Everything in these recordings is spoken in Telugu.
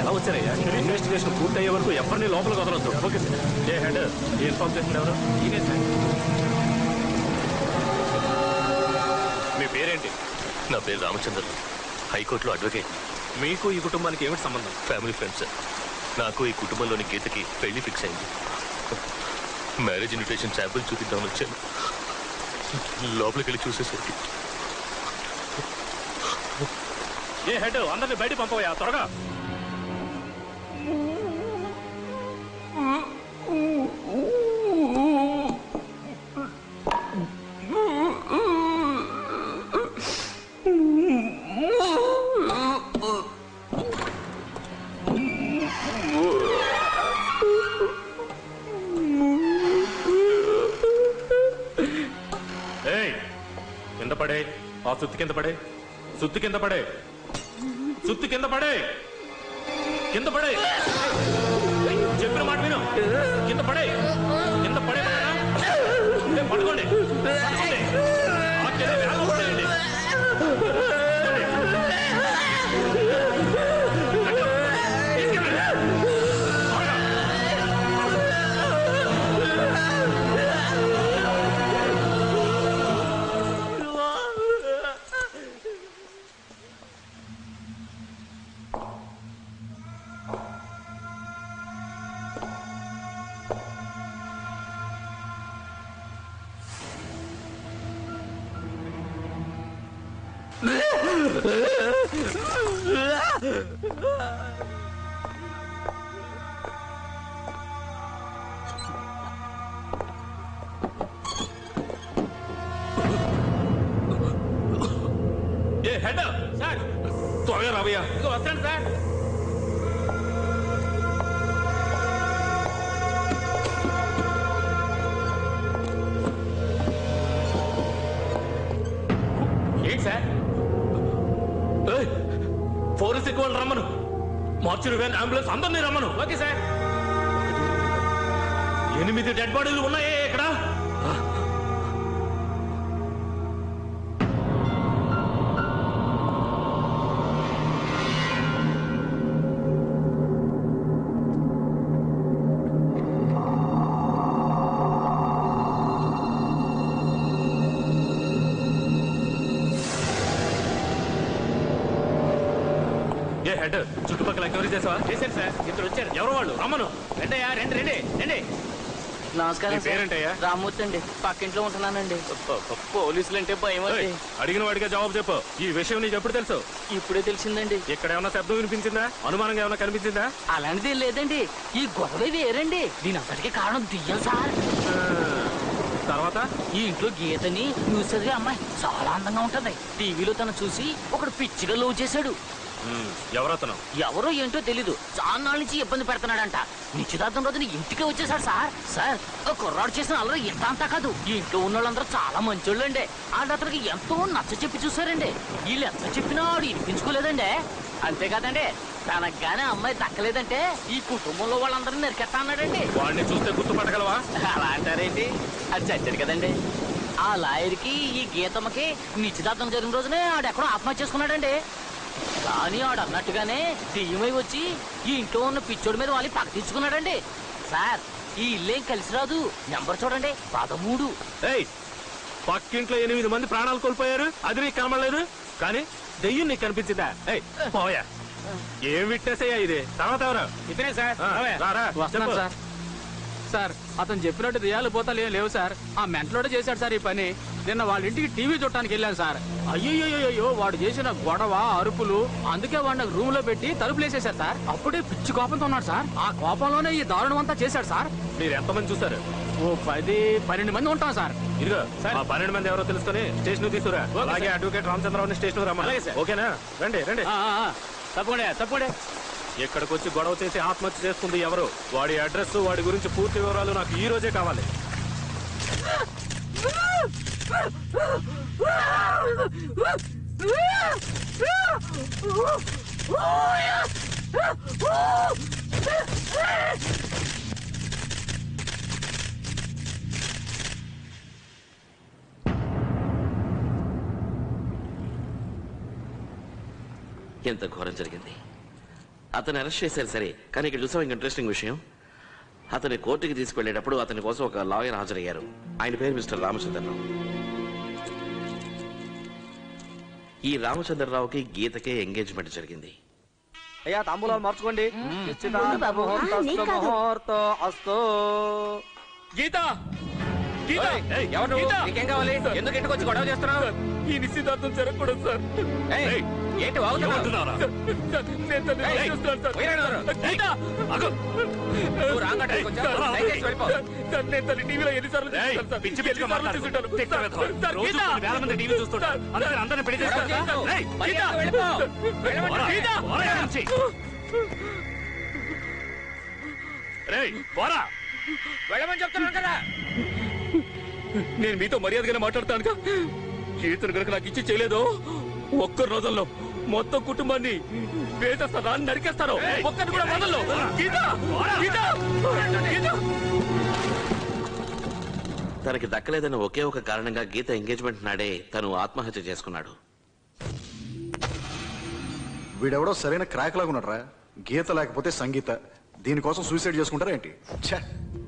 ఎలా వచ్చారయ్యా ఇన్వెస్టిగేషన్ పూర్తయ్యే వరకు ఎవరిని లోపలికి వదలొద్దు ఓకే సార్ ఏ హెడ్ ఇన్ఫార్మ్ చేసింది ఎవరు ఈయనే సార్ మీ పేరేంటి నా పేరు రామచంద్ర హైకోర్టులో అడ్వకేట్ మీకు ఈ కుటుంబానికి ఏమిటి సంబంధం ఫ్యామిలీ ఫ్రెండ్స్ నాకు ఈ కుటుంబంలోని గీతకి పెళ్లి ఫిక్స్ అయింది మ్యారేజ్ ఇన్విటేషన్ శాంపుల్ చూపిద్దామని వచ్చాను లోపలికి వెళ్ళి చూసేసరికి ఏ హెడ్ అందరిని బయటికి పంపవయ్యా త్వరగా ఏయ్ కింద పడే ఆ సుత్తి కింద పడే సుత్తి కింద పడే సుత్తి కింద పడే కింద పడే ఏయ్, చెప్పిన మాట విను కింద పడే కింద పడే పడేనా? ఏ, పట్టుకోండి పట్టుకోండి. ఆ కింద వేగం పడేయండి. తీసుకెళ్ళండి. త్వరగా. ఏ హెడ్ సార్ త్వరగా రావయ్యా ఇంకా వస్తాను సార్ ఏంటి సార్ ఫోరెన్సిక్ వాళ్ళు రమ్మను మార్చురి వ్యాన్ అంబులెన్స్ అందరినీ రమ్మను ఓకే సార్ ఎనిమిది డెడ్ బాడీలు ఉన్నాయే ఇక్కడ ఏ హెడ్ చుట్టుపక్కల ఎంక్వైరీ చేసావా చేశాను సార్ ఇద్దరు వచ్చారు ఎవరు వాళ్ళు రమ్మను రెండయ్యా రెండు రెండే రెండే నమస్కారం నీ పేరేంటయ్యా? సార్. రామ్మూర్తి అండి పక్కింట్లో ఉంటున్నానండి పోలీసులు అంటే భయం ఏయ్, అండి అడిగిన వాడిగా జవాబు చెప్పు ఈ విషయం నీకు ఎప్పుడు తెలుసు ఇప్పుడే తెలిసిందండి ఇక్కడ ఏమైనా శబ్దం వినిపించిందా అనుమానంగా ఏమైనా కనిపించిందా అలాంటిది ఏం లేదండి ఈ గొడవ వేరండి దీని అంతటికి కారణం దియ్యం సార్ తర్వాత ఈ ఇంట్లో గీతని న్యూస్ చదివే అమ్మాయి చాలా అందంగా ఉంటది టీవీలో తను చూసి ఒకడు పిచ్చిగా లవ్ చేశాడు ఉమ్, ఎవరతను ఎవరో ఏంటో తెలీదు చాలా నాళ్ళ నుంచి ఇబ్బంది పెడుతున్నాడంట నిశ్చితార్థం రోజున ఇంటికే వచ్చేసాడు సార్ సార్ ఒక కుర్రాడు చేసిన అల్లరి ఇంత అంతా కాదు ఈ ఇంట్లో ఉన్న వాళ్ళందరూ చాలా మంచోళ్ళండి వాళ్ళు అతనికి ఎంతో నచ్చ చెప్పి చూసారండి వీళ్ళు ఎంత చెప్పినా ఆడు వినిపించుకోలేదండి అంతేకాదండి తనకు గానీ అమ్మాయి దక్కలేదంటే ఈ కుటుంబంలో వాళ్ళందరినీ నరికెత్తా అన్నాడండి వాడిని చూస్తే గుర్తుపట్టగలవా అలా అంటారేంటి అది చచ్చాడు కదండి ఆ లాయర్కి ఈ గీతమ్మకి నిశ్చితార్థం జరిగిన రోజునే ఆడెక్కడో ఆత్మహత్య చేసుకున్నాడండి కానీ ఆడు అన్నట్టుగానే దెయ్యమై వచ్చి ఈ ఇంట్లో ఉన్న పిచ్చోడి మీద వాళ్ళు పగ తీర్చుకున్నాడండి సార్ ఈ ఇల్లేం కలిసి రాదు నెంబర్ చూడండి పదమూడు ఏయ్ పక్కింట్లో ఎనిమిది మంది ప్రాణాలు కోల్పోయారు అది నీకు కనబడలేదు కానీ దెయ్యం నీకు కనిపించిందా ఏయ్ పోయా ఏం విట్టేసయ్యా ఇది తర్వాత ఎవరు ఇతనే సార్ ఆ, రారా, వస్తున్నాను చెప్పు. సార్ సార్ అతను చెప్పినట్టు దియాలు పోతాలు ఏం లేవు సార్ ఆ మెంటలోడే చేశాడు సార్ ఈ పని నిన్న వాళ్ళ ఇంటికి టీవీ చూడటానికి వెళ్ళాను సార్ అయ్యో వాడు చేసిన గొడవ అరుపులు అందుకే వాడిని రూమ్ లో పెట్టి తలుపులు వేసేశారు సార్ అప్పుడే పిచ్చి కోపంతో ఉన్నాడు సార్ ఆ కోపంలోనే ఈ దారుణం అంతా చేశాడు సార్ మీరు ఎంతమంది చూసారు ఓ పది పన్నెండు మంది ఉంటాం సార్ ఇదిగో ఆ పన్నెండు మంది ఎవరో తెలుసుకొని స్టేషన్ తీసుకురా అలాగే అడ్వకేట్ రామచంద్రరావుని స్టేషన్ అలాగే రమ్మని సార్. ఓకేనా రండి రండి ఆ, ఆ, ఆ. తప్పకుండా తప్పకుండా ఇక్కడికి వచ్చి గొడవ చేసి ఆత్మహత్య చేసుకుంది ఎవరు వాడి అడ్రస్ వాడి గురించి పూర్తి వివరాలు నాకు ఈ రోజే కావాలి ఎంత ఘోరం జరిగింది అతను అరెస్ట్ చేశారు సరే కానీ ఇక్కడ చూసాం ఇంక ఇంట్రెస్టింగ్ విషయం అతని కోర్టుకి తీసుకెళ్లేటప్పుడు అతని కోసం ఒక లాయర్ హాజరయ్యారు ఆయన పేరు మిస్టర్ రామచంద్రరావు ఈ రామచంద్రరావుకి గీతకే ఎంగేజ్మెంట్ జరిగింది అయ్యా తాంబూలాలు మార్చుకోండి నిశ్చితార్థ బాబు. ముహూర్త ఆ, నీకు కాదు. ముహూర్త అస్తు గీత గీత ఏయ్, ఎవరు నువ్వు? గీత! నీకేం కావాలి ఎందుకు ఇంటికి వచ్చి గొడవ చేస్తున్నావు ఈ నిశ్చితార్థం జరగకూడదు సార్ ఏయ్, ఏంటి వాగుతున్నావు నేను తనని ఏయ్, చూస్తున్నాను సార్. పోయిరా ఎవరు? గీత! నువ్వు రాంగ్ అడ్రస్కి వచ్చావు. దయచేసి వెళ్ళిపో. సార్, నేను తన టీవీలో ఎన్నిసార్లు ఏయ్, చూస్తాను సార్. పిచ్చి పిచ్చిగా ఎన్నిసార్లు మాట్లాడకు. చూస్తుంటాను. తిక్క సార్, వెధవ. సార్, రోజు గీత! కొన్ని వేల మంది టీవీ చూస్తుంటారు. అందరూ అందరిని పెళ్లి గొడవ చేస్తారు చేయొద్దు. ఏయ్, మర్యాదగా వెళ్ళిపో. వెళ్ళమంటే పోరా. గీత! పోరా ఇక్కడి నుంచి. రేయ్, పోరా వెళ్ళమని చెప్తున్నాను కదా నేను మీతో మర్యాదగానే మాట్లాడతానుగా గీతను కనుక నాకు ఇచ్చి చేయలేదు ఒక్క రోజుల్లో మొత్తం కుటుంబాన్ని వేసేస్తారా నరికేస్తాను ఒక్కరిని కూడా వదలను గీత గీత గీత తనకి దక్కలేదని ఒకే ఒక కారణంగా గీత ఎంగేజ్మెంట్ నాడే తను ఆత్మహత్య చేసుకున్నాడు వీడెవడో సరైన క్రాక్ లాగా ఉన్నాడ్రా గీత లేకపోతే సంగీత దీనికోసం సూసైడ్ చేసుకుంటారా ఏంటి ఛే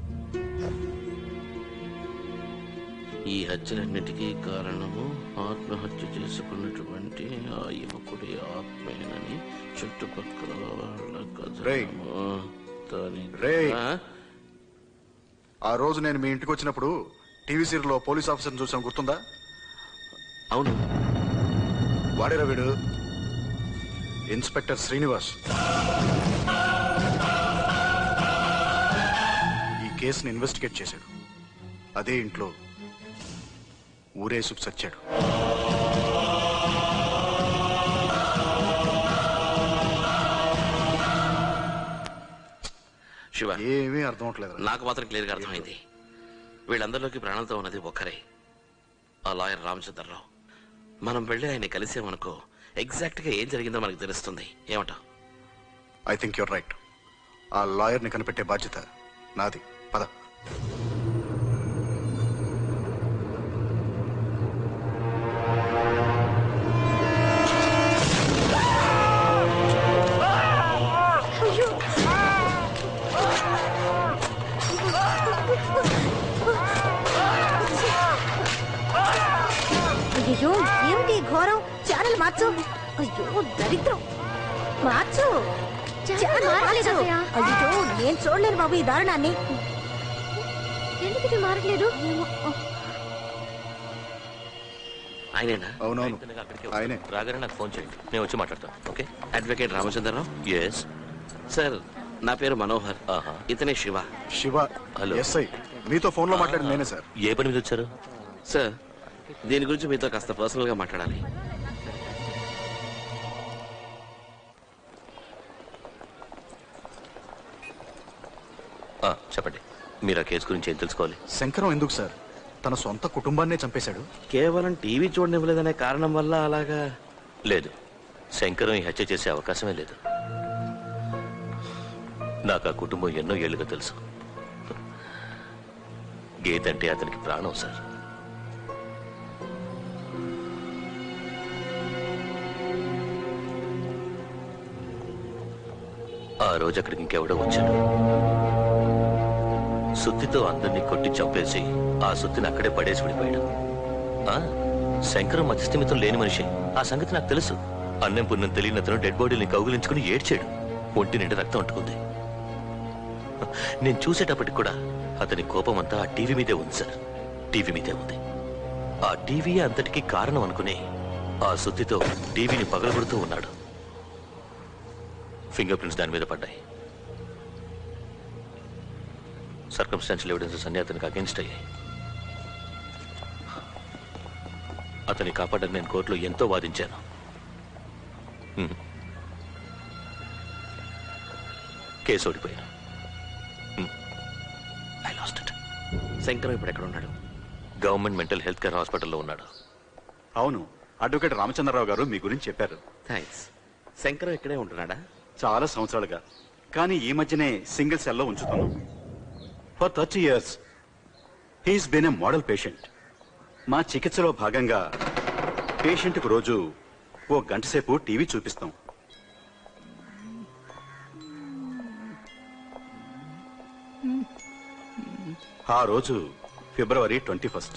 ఈ హత్యలన్నిటికీ కారణము ఆత్మహత్య చేసుకున్నటువంటి ఆ యువకుడి ఆత్మేనని చుట్టుపక్కల వాళ్ళ రేయ్. కథనము దాని- రేయ్. ఆ? ఆ రోజు నేను మీ ఇంటికి వచ్చినప్పుడు టీవీ సీరియల్లో పోలీస్ ఆఫీసర్ని చూసాం గుర్తుందా అవును వాడేరా వీడు ఇన్స్పెక్టర్ శ్రీనివాస్ ఈ కేసుని ఇన్వెస్టిగేట్ చేశాడు అదే ఇంట్లో ఊరేసుకు చచ్చాడు శివ ఏమీ అర్థం అవట్లేదు నాకు మాత్రం క్లియర్గా అర్థమైంది వీళ్ళందరిలోకి ప్రాణంతో ఉన్నది ఒక్కరే ఆ లాయర్ రామచంద్రరావు మనం వెళ్ళి ఆయన కలిసామనుకో ఎగ్జాక్ట్ గా ఏం జరిగిందో మనకు తెలుస్తుంది ఏమంటావ్ ఐ థింక్ యువర్ రైట్ ఆ లాయర్ని కనిపెట్టే బాధ్యత నాది పద అయ్యో ఏమిటి ఈ ఘోరం ఛానల్ మార్చు అయ్యో దరిద్రం మార్చు ఛానల్ మార్చు అయ్యో నేను చూడలేను బాబు ఈ దారుణాన్ని ఎందుకు ఇది మారట్లేదు ఆయనేనా అవునవును వెంటనే అక్కడికే ఆయనే వస్తాను. రాగానే నాకు ఫోన్ చేయండి నేను వచ్చి మాట్లాడతాను okay advocate Ramachandra Rao yes sir నా పేరు మనోహర్ ఆహా. ఇతనే శివ శివ హలో. ఎస్ఐ మీతో ఫోన్లో మాట్లాడింది నేనే సార్ ఏ పని మీద వచ్చారు సార్ దీని గురించి మీతో కాస్త పర్సనల్ గా మాట్లాడాలి ఆ, చెప్పండి మీరు ఆ కేసు గురించి ఏం తెలుసుకోవాలి శంకరం ఎందుకు సార్ తన సొంత కుటుంబాన్నే చంపేశాడు కేవలం టీవీ చూడనివ్వలేదనే కారణం వల్ల అలాగా లేదు శంకరం ఈ హత్య చేసే అవకాశమే లేదు నాకు ఆ కుటుంబం ఎన్నో ఏళ్లుగా తెలుసు గీత అంటే అతనికి ప్రాణం సార్ ఆ రోజు అక్కడికి ఇంకెవడో వచ్చాడు సుత్తితో అందరినీ కొట్టి చంపేసి ఆ సుత్తిని అక్కడే పడేసి విడిపోయాడు ఆ, శంకరం మధ్యస్థిమితం లేని మనిషి ఆ సంగతి నాకు తెలుసు అన్నం పుణ్యం తెలియని అతను డెడ్ బాడీని కౌగిలించుకుని ఏడ్చాడు ఒంటి నిండా రక్తం అంటుకుంది నేను చూసేటప్పటికి కూడా అతని కోపం అంతా ఆ టీవీ మీదే ఉంది సార్ టీవీ మీదే ఉంది ఆ టీవీ అంతటికీ కారణం అనుకుని ఆ సుత్తితో టీవీని పగలగొడుతూ ఉన్నాడు ఫింగర్ ప్రింట్స్ దాని మీద పడ్డాయి సర్కమ్స్టాన్షియల్ ఎవిడెన్సెస్ అన్ని అతనికి అగేన్స్ట్ అయ్యాయి అతన్ని కాపాడని నేను కోర్టులో ఎంతో వాదించాను హ్మ్. కేసు ఓడిపోయాను ఐ లాస్ట్ ఇట్ శంకరం ఇప్పుడు ఎక్కడ ఉన్నాడు గవర్నమెంట్ మెంటల్ హెల్త్ కేర్ హాస్పిటల్లో ఉన్నాడు అవును అడ్వకేట్ రామచంద్రరావు గారు మీ గురించి చెప్పారు థ్యాంక్స్ శంకరం ఇక్కడే ఉంటున్నాడా చాలా సంవత్సరాలుగా కానీ ఈ మధ్యనే సింగిల్ సెల్లో ఉంచుతున్నాం for thirty years he's been a model patient మా చికిత్సలో భాగంగా పేషెంట్కు రోజు ఓ గంట సేపు టీవీ చూపిస్తాం ఆ రోజు ఫిబ్రవరి ట్వంటీ ఫస్ట్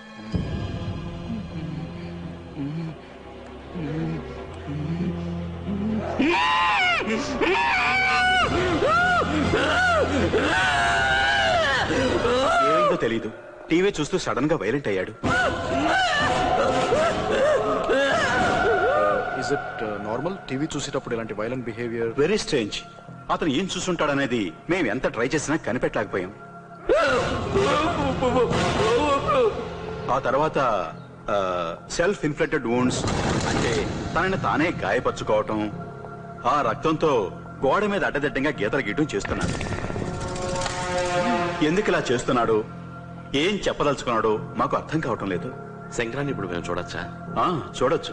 ఏమైందో తెలీదు టీవీ చూస్తూ సడన్ గా వైలెంట్ అయ్యాడు ఇస్ ఇట్ నార్మల్ టీవీ చూసేటప్పుడు ఇలాంటి వైలెంట్ బిహేవియర్ వెరీ స్ట్రేంజ్ అతను ఏం చూసుంటాడనేది మేము ఎంత ట్రై చేసినా కనిపెట్టలేకపోయాం ఆ తర్వాత సెల్ఫ్ ఇన్ఫ్లెక్టెడ్ వూండ్స్ అంటే తనని తానే గాయపరుచుకోవటం ఆ రక్తంతో గోడ మీద అడ్డదిడ్డంగా గీతలు గీయటం చేస్తున్నాడు ఎందుకు ఇలా చేస్తున్నాడు ఏం చెప్పదలుచుకున్నాడో మాకు అర్థం కావటం లేదు శంకరాన్ని ఇప్పుడు మేము చూడొచ్చా ఆ చూడొచ్చు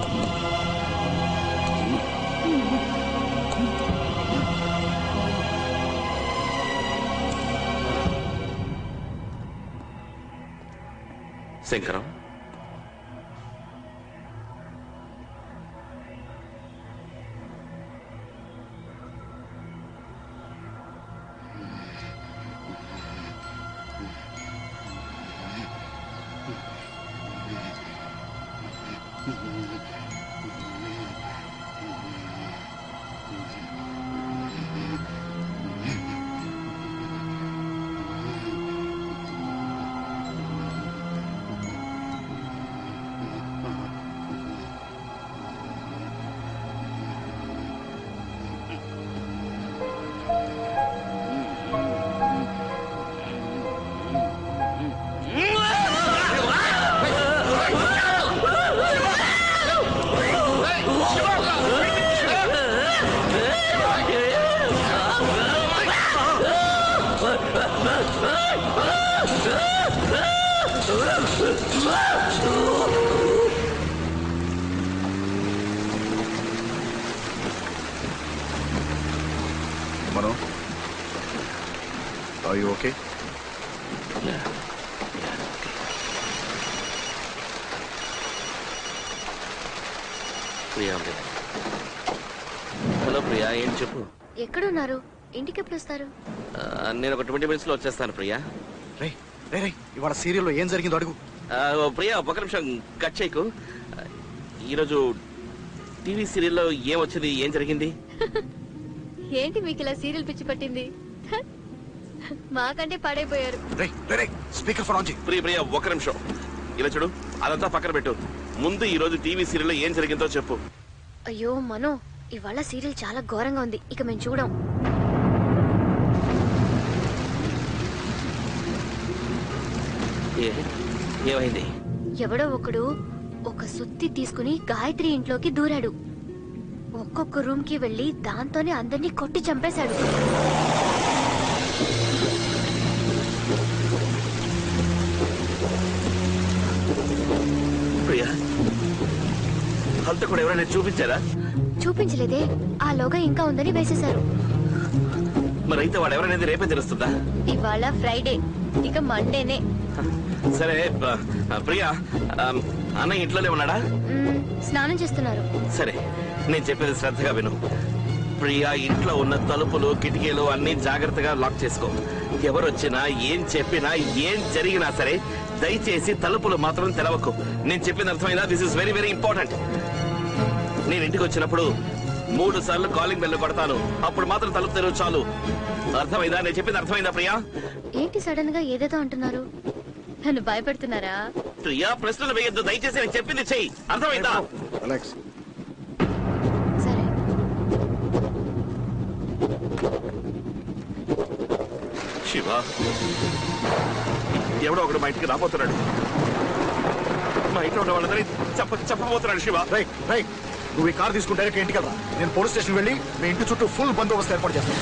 శంకరం మనం ఐ ఓకే ప్రియా ఉంది. హలో ప్రియా ఏం చెప్పు ఎక్కడున్నారు ఇంటికి ఎప్పుడు వస్తారు ఆ, నేను ఒక ట్వంటీ మినిట్స్ లో వచ్చేస్తాను ప్రియా రే రే రే ఇవాళ సీరియల్లో ఏం జరిగిందో అడుగు ఆ, ఓ ప్రియా ఒక నిమిషం కట్ చేయకు ఆ, ఈరోజు టీవీ సీరియల్లో ఏం వచ్చింది ఏం జరిగింది ఏంటి మీకు ఇలా సీరియల్ పిచ్చి పట్టింది మాకంటే పాడైపోయారు రే రే రే స్పీకర్ ఫోన్ ఆన్ చేయి ప్రియ ప్రియ ఒక నిమిషం ఇలా చూడు అదంతా పక్కన పెట్టు ముందు ఈ రోజు టీవీ సీరియల్లో ఏం జరిగిందో చెప్పు అయ్యో మనో ఇవాళ సీరియల్ చాలా ఘోరంగా ఉంది ఇక మేము చూడం ఏ ఏమైంది ఎవడో ఒకడు ఒక సుత్తి తీసుకుని గాయత్రి ఇంట్లోకి దూరాడు ఒక్కొక్క రూమ్ కి వెళ్లి దాంతోనే అందరినీ కొట్టి చంపేశాడు ప్రియా హంతకుడు ఎవరైనా చూపించారా చూపించలేదే ఆ లోగా ఇంకా ఉందని వేసేశారు మరి అయితే వాడు ఎవరైనా రేపే తెలుస్తుందా ఇవాళ ఫ్రైడే ఇక మండేనే సరే ఆ, ప్రియా ఆ, అన్నయ్య ఇంట్లోనే ఉన్నాడా మ్మ్, స్నానం చేస్తున్నారు సరే నేను చెప్పేది శ్రద్ధగా విను ప్రియా ఇంట్లో ఉన్న తలుపులు కిటికీలు అన్ని జాగ్రత్తగా లాక్ చేసుకో ఎవరు వచ్చినా ఏం చెప్పినా ఏం జరిగినా సరే దయచేసి తలుపులు మాత్రం తెరవకు నేను చెప్పింది అర్థమైందా this is very very important నేను ఇంటికి వచ్చినప్పుడు మూడు సార్లు కాలింగ్ బెల్ కొడతాను అప్పుడు మాత్రం తలుపు తెరవు చాలు అర్థమైందా నేను చెప్పింది అర్థమైందా ప్రియా ఏంటి సడన్ గా ఏదేదో అంటున్నారు నన్ను భయపెడుతున్నారా ప్రియా ప్రశ్నలు వేయొద్దు దయచేసి నేను చెప్పింది చెయ్యి అర్థమైందా అలెక్స్ సరే శివ ఎవడో ఒకడు మా ఇంటికి రాబోతున్నాడు మా ఇంట్లో ఉన్న వాళ్ళందరి చెప్ప చెప్పబోతున్నాడు శివ రై రై నువ్వు ఈ కార్ తీసుకుని డైరెక్ట్ ఇంటికి వెళ్దా నేను పోలీస్ స్టేషన్ వెళ్ళి మీ ఇంటి చుట్టూ ఫుల్ బందోబస్తు ఏర్పాటు చేస్తాను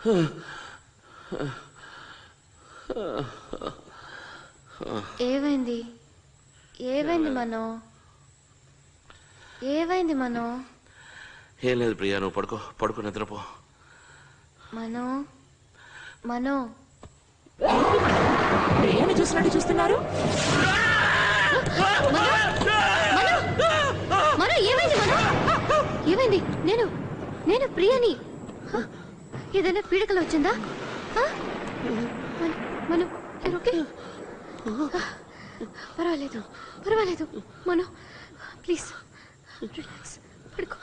ఏమైంది ఏమైంది మనో ఏమైంది మనో ఏం లేదు ప్రియా నువ్వు పడుకో పడుకో నిద్రపో మనో మనో ప్రియాని చూసినట్టు చూస్తున్నారు మనో ఏమైంది మనో ఏమైంది నేను నేను ప్రియని హ? ఏదైనా పీడకలు వచ్చిందా హ? మన- మనం you're okay? పర్వాలేదు పర్వాలేదు మనో ప్లీజ్ రిలాక్స్ పడుకో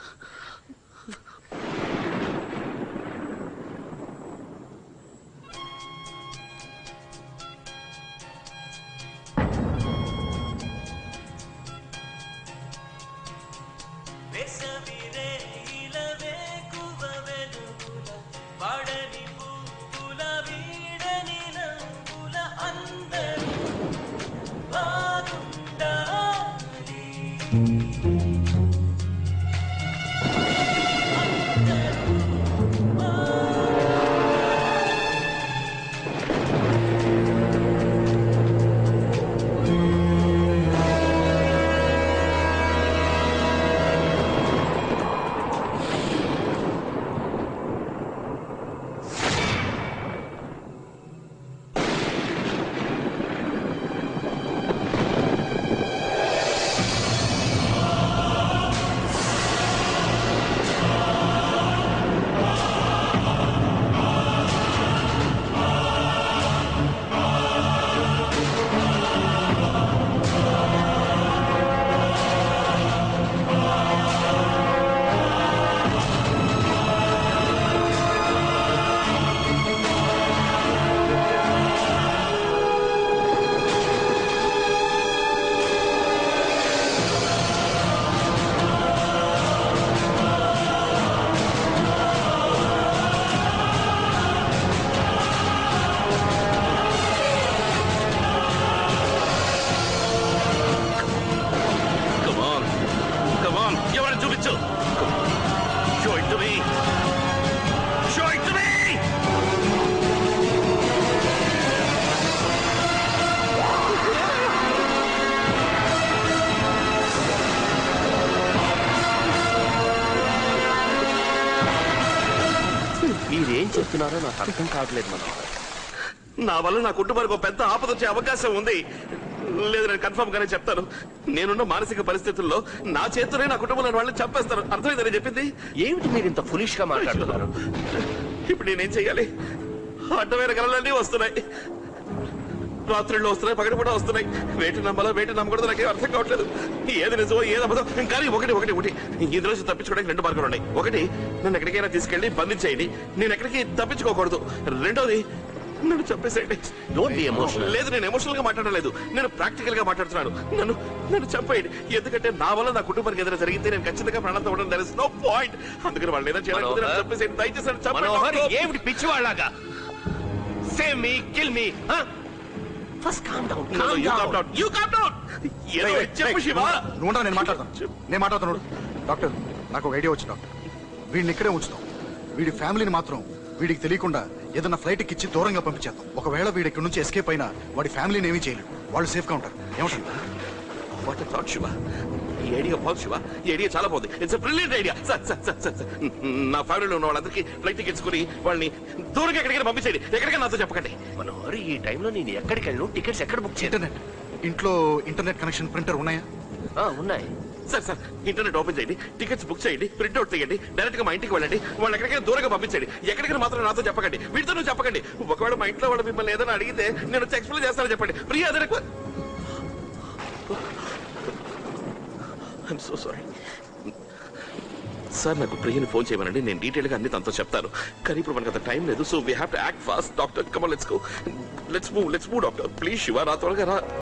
Come on. Come on. ఎవరైనా చూపించు Show it to me. Show it to me. మీరేం చెప్తున్నారో నాకు అర్థం కావట్లేదు మనం నా వల్ల నా కుటుంబానికి ఒక పెద్ద ఆపద వచ్చే అవకాశం ఉంది లేదు నేను కన్ఫర్మ్ గానే చెప్తాను నేనున్న మానసిక పరిస్థితుల్లో నా చేతితోనే నా కుటుంబంలో వాళ్ళని చంపేస్తాను అర్థమైందని చెప్పింది ఏమిటి మీరు ఇంత ఫులిష్ గా మాట్లాడుతున్నారు ఇప్పుడు నేనేం చెయ్యాలి అడ్డమైన కళలన్నీ వస్తున్నాయి రాత్రిళ్ళు వస్తున్నాయి పగటి కూడా వస్తున్నాయి వేటి నమ్మాలో వేటి నమ్మకూడదు నాకేం అర్థం కావట్లేదు ఏది నిజమో ఏది అబద్ధం కానీ ఒకటి ఒకటి ఒకటి ఇందులో నుంచి తప్పించుకోవడానికి రెండు మార్గాలు ఉన్నాయి ఒకటి నన్ను ఎక్కడికైనా తీసుకెళ్లి బంధించేయండి నేను ఎక్కడికి తప్పించుకోకూడదు రెండోది నన్ను చంపేసేయండి డోంట్ బి ఎమోషనల్ లేదు నేను ఎమోషనల్ గా మాట్లాడలేదు నేను ప్రాక్టికల్ గా మాట్లాడుతున్నాను నన్ను నన్ను చంపేయండి ఎందుకంటే నా వల్ల నా కుటుంబానికి ఏదైనా జరిగితే నేను ఖచ్చితంగా ప్రాణంతో ఉండడం దర్ ఇస్ నో పాయింట్ అందుకని వాళ్ళు ఏదైనా చేయాలనుకుంటే నన్ను మనోహర్? చంపేసేయండి దయచేసి నన్ను చంపండి మనోహర్ డాక్టర్. ఏమిటి పిచ్చివాళ్ళగా same me kill me first calm down No, no, you calm down. You calm down. ఏదో ఏయ్, ఏయ్, చెప్పు ఏయ్, శివ నువ్వు ఉండరా, నేను మాట్లాడతాను నేను మాట్లాడతాను డాక్టర్ నాకు ఒక ఐడియా వచ్చింది డాక్టర్ వీడిని ఇక్కడే ఉంచుతాం వీడి ఫ్యామిలీని మాత్రం వీడికి తెలియకుండా ఏదైనా ఫ్లైట్ ఇచ్చి దూరంగా పంపించేద్దాం ఒకవేళ వీడి ఇక్కడ నుంచి ఎస్కేప్ అయినా వాడి ఫ్యామిలీని ఏమీ చేయలేడు వాళ్ళు సేఫ్ గా ఉంటారు ఏమంటారు వాట్ థాట్ శివ ఈ ఐడియా బాగుంది శివ ఈ ఐడియా చాలా బాగుంది it's brilliant idea sir sir sir sir sir. నా ఫ్యామిలీలో ఉన్న వాళ్ళందరికీ ఫ్లైట్ టికెట్స్ కొని వాళ్ళని దూరంగా ఎక్కడికైనా పంపించండి ఎక్కడికైనా నాతో చెప్పకండి మనోహర్ ఈ టైంలో నేను ఎక్కడికి వెళ్ళను టికెట్స్ ఎక్కడ బుక్ చేయను ఇంటర్నెట్ ఇంట్లో ఇంటర్నెట్ కనెక్షన్ ప్రింటర్ ఉన్నాయా ఉన్నాయి సార్ సార్ ఇంటర్నెట్ ఓపెన్ చేయండి టికెట్స్ బుక్ చేయండి ప్రింట్ అవుట్ తీయండి డైరెక్ట్ గా మా ఇంటికి వెళ్ళండి వాళ్ళు ఎక్కడికైనా దూరంగా పంపించండి ఎక్కడికైనా మాత్రం నాతో చెప్పకండి వీటితో నువ్వు చెప్పకండి ఒకవేళ మా ఇంట్లో వాళ్ళు మిమ్మల్ని ఏదైనా అడిగితే నేను వచ్చి ఎక్స్ప్లెయిన్ చేస్తానని చెప్పండి ప్రియా అదే ఐఎమ్ సో సారీ సార్ నాకు ప్రియని ఫోన్ చేయమనండి నేను డీటెయిల్ గా అన్ని తనతో చెప్తాను కానీ ఇప్పుడు మనకు అంత టైం లేదు so we have to act fast doctor Kamal let's go let's move let's move doctor please Shiva నా త్వరగా రా